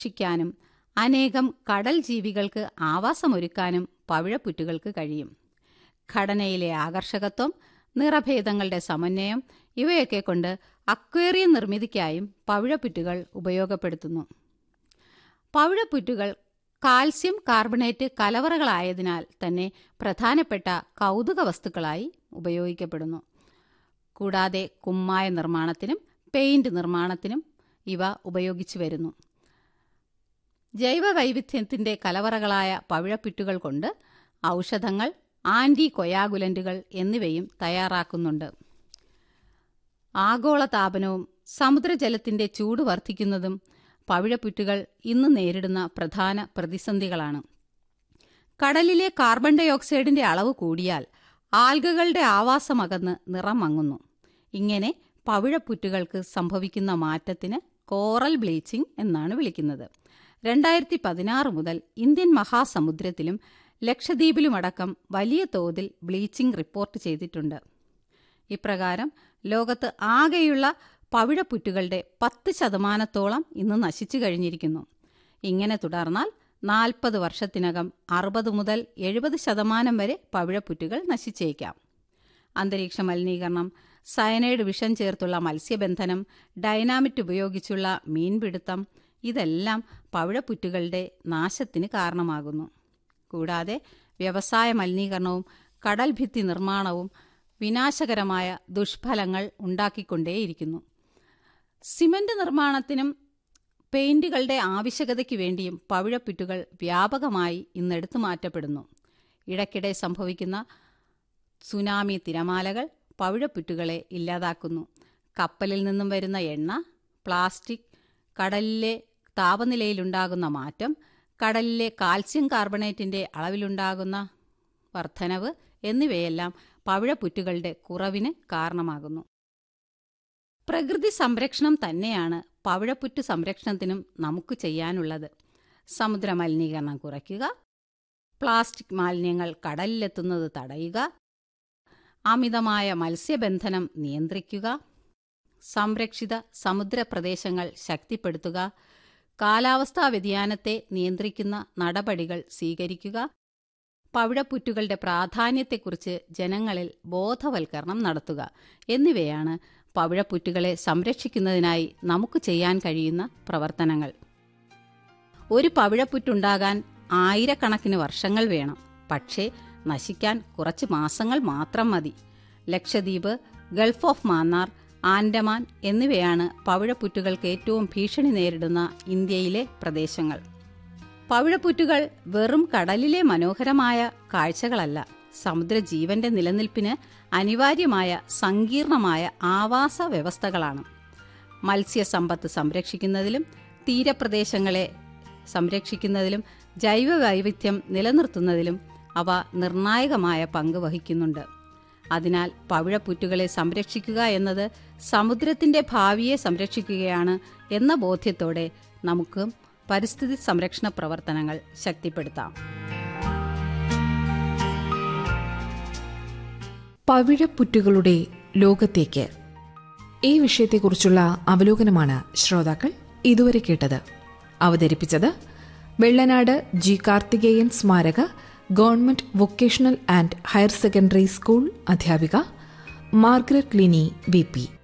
ഭക്ഷിക്കാനും അനേകം കടൽ ജീവികൾക്ക് ആവാസമൊരുക്കാനും പവിഴപ്പുറ്റുകൾക്ക് കഴിയും ഘടനയിലെ ആകർഷകത്വം നിറഭേദങ്ങളുടെ സമന്വയം ഇവയൊക്കെ കൊണ്ട് അക്വേറിയം നിർമ്മിതിക്കായും പവിഴപ്പുറ്റുകൾ ഉപയോഗപ്പെടുത്തുന്നു പവിഴപ്പുറ്റുകൾ കാൽസ്യം കാർബണേറ്റ് കലവറകളായതിനാൽ തന്നെ പ്രധാനപ്പെട്ട കൗതുക വസ്തുക്കളായി ഉപയോഗിക്കപ്പെടുന്നു കൂടാതെ കുമ്മായ നിർമ്മാണത്തിനും പെയിന്റ് നിർമ്മാണത്തിനും ഇവ ഉപയോഗിച്ചു വരുന്നു ജൈവ വൈവിധ്യത്തിൻ്റെ കലവറകളായ പവിഴപ്പുറ്റുകൾ കൊണ്ട് ഔഷധങ്ങൾ ആൻറ്റി കൊയാഗുലന്റുകൾ എന്നിവയും തയ്യാറാക്കുന്നുണ്ട് ആഗോളതാപനവും സമുദ്രജലത്തിൻ്റെ ചൂട് വർദ്ധിക്കുന്നതും പവിഴപ്പുറ്റുകൾ ഇന്ന് നേരിടുന്ന പ്രധാന പ്രതിസന്ധികളാണ് കടലിലെ കാർബൺ ഡൈ ഓക്സൈഡിന്റെ അളവ് കൂടിയാൽ ആൽഗകളുടെ ആവാസമകന്ന് നിറം മങ്ങുന്നു ഇങ്ങനെ പവിഴപ്പുറ്റുകൾക്ക് സംഭവിക്കുന്ന മാറ്റത്തിന് കോറൽ ബ്ലീച്ചിംഗ് എന്നാണ് വിളിക്കുന്നത് രണ്ടായിരത്തി പതിനാറ് മുതൽ ഇന്ത്യൻ മഹാസമുദ്രത്തിലും ലക്ഷദ്വീപിലുമടക്കം വലിയ തോതിൽ ബ്ലീച്ചിംഗ് റിപ്പോർട്ട് ചെയ്തിട്ടുണ്ട് ഇപ്രകാരം ലോകത്ത് ആകെയുള്ള പവിഴപ്പുറ്റുകളുടെ പത്ത് ശതമാനത്തോളം ഇന്ന് നശിച്ചു കഴിഞ്ഞിരിക്കുന്നു ഇങ്ങനെ തുടർന്നാൽ നാൽപ്പത് വർഷത്തിനകം അറുപത് മുതൽ എഴുപത് ശതമാനം വരെ പവിഴപ്പുറ്റുകൾ നശിച്ചേക്കാം അന്തരീക്ഷ മലിനീകരണം സയനൈഡ് വിഷം ചേർത്തുള്ള മത്സ്യബന്ധനം ഡൈനാമിറ്റ് ഉപയോഗിച്ചുള്ള മീൻപിടുത്തം ഇതെല്ലാം പവിഴപ്പുറ്റുകളുടെ നാശത്തിന് കാരണമാകുന്നു കൂടാതെ വ്യവസായ മലിനീകരണവും കടൽ ഭിത്തി നിർമ്മാണവും വിനാശകരമായ ദുഷ്ഫലങ്ങൾ ഉണ്ടാക്കിക്കൊണ്ടേയിരിക്കുന്നു സിമന്റ് നിർമ്മാണത്തിനും പെയിന്റുകളുടെ ആവശ്യകതയ്ക്ക് വേണ്ടിയും പവിഴപ്പുറ്റുകൾ വ്യാപകമായി ഇന്നെടുത്തു മാറ്റപ്പെടുന്നു ഇടയ്ക്കിടെ സംഭവിക്കുന്ന സുനാമി തിരമാലകൾ പവിഴപ്പുറ്റുകളെ ഇല്ലാതാക്കുന്നു കപ്പലിൽ നിന്നും വരുന്ന എണ്ണ പ്ലാസ്റ്റിക് കടലിലെ താപനിലയിലുണ്ടാകുന്ന മാറ്റം കടലിലെ കാൽസ്യം കാർബണേറ്റിന്റെ അളവിലുണ്ടാകുന്ന വർധനവ് എന്നിവയെല്ലാം പവിഴപ്പുറ്റുകളുടെ കുറവിന് കാരണമാകുന്നു പ്രകൃതി സംരക്ഷണം തന്നെയാണ് പവിഴപ്പുറ്റു സംരക്ഷണത്തിനും നമുക്ക് ചെയ്യാനുള്ളത് സമുദ്ര മലിനീകരണം കുറയ്ക്കുക പ്ലാസ്റ്റിക് മാലിന്യങ്ങൾ കടലിലെത്തുന്നത് തടയുക അമിതമായ മത്സ്യബന്ധനം നിയന്ത്രിക്കുക സംരക്ഷിത സമുദ്രപ്രദേശങ്ങൾ ശക്തിപ്പെടുത്തുക കാലാവസ്ഥാ വ്യതിയാനത്തെ നിയന്ത്രിക്കുന്ന നടപടികൾ സ്വീകരിക്കുക പവിഴപ്പുറ്റുകളുടെ പ്രാധാന്യത്തെക്കുറിച്ച് ജനങ്ങളിൽ ബോധവൽക്കരണം നടത്തുക എന്നിവയാണ് പവിഴപ്പുറ്റുകളെ സംരക്ഷിക്കുന്നതിനായി നമുക്ക് ചെയ്യാൻ കഴിയുന്ന പ്രവർത്തനങ്ങൾ ഒരു പവിഴപ്പുറ്റുണ്ടാകാൻ ആയിരക്കണക്കിന് വർഷങ്ങൾ വേണം പക്ഷേ നശിക്കാൻ കുറച്ച് മാസങ്ങൾ മാത്രം മതി ലക്ഷദ്വീപ് ഗൾഫ് ഓഫ് മാന്നാർ ആൻഡമാൻ എന്നിവയാണ് പവിഴപ്പുറ്റുകൾക്ക് ഏറ്റവും ഭീഷണി നേരിടുന്ന ഇന്ത്യയിലെ പ്രദേശങ്ങൾ പവിഴപ്പുറ്റുകൾ വെറും കടലിലെ മനോഹരമായ കാഴ്ചകളല്ല സമുദ്രജീവന്റെ നിലനിൽപ്പിന് അനിവാര്യമായ സങ്കീർണമായ ആവാസ വ്യവസ്ഥകളാണ് മത്സ്യസമ്പത്ത് സംരക്ഷിക്കുന്നതിലും തീരപ്രദേശങ്ങളെ സംരക്ഷിക്കുന്നതിലും ജൈവ വൈവിധ്യം നിലനിർത്തുന്നതിലും അവ നിർണായകമായ പങ്ക് വഹിക്കുന്നുണ്ട് അതിനാൽ പവിഴപ്പുറ്റുകളെ സംരക്ഷിക്കുക എന്നത് സമുദ്രത്തിന്റെ ഭാവിയെ സംരക്ഷിക്കുകയാണ് എന്ന ബോധ്യത്തോടെ നമുക്ക് പരിസ്ഥിതി സംരക്ഷണ പ്രവർത്തനങ്ങൾ ശക്തിപ്പെടുത്താം പവിഴപ്പുറ്റുകളുടെ ലോകത്തേക്ക് ഈ വിഷയത്തെക്കുറിച്ചുള്ള അവലോകനമാണ് ശ്രോതാക്കൾ ഇതുവരെ കേട്ടത് അവതരിപ്പിച്ചത് വെള്ളനാട് ജി കാർത്തികേയൻ സ്മാരക government vocational and higher secondary school അധ്യാപിക മാർഗ്രറ്റ് ലിനി വി പി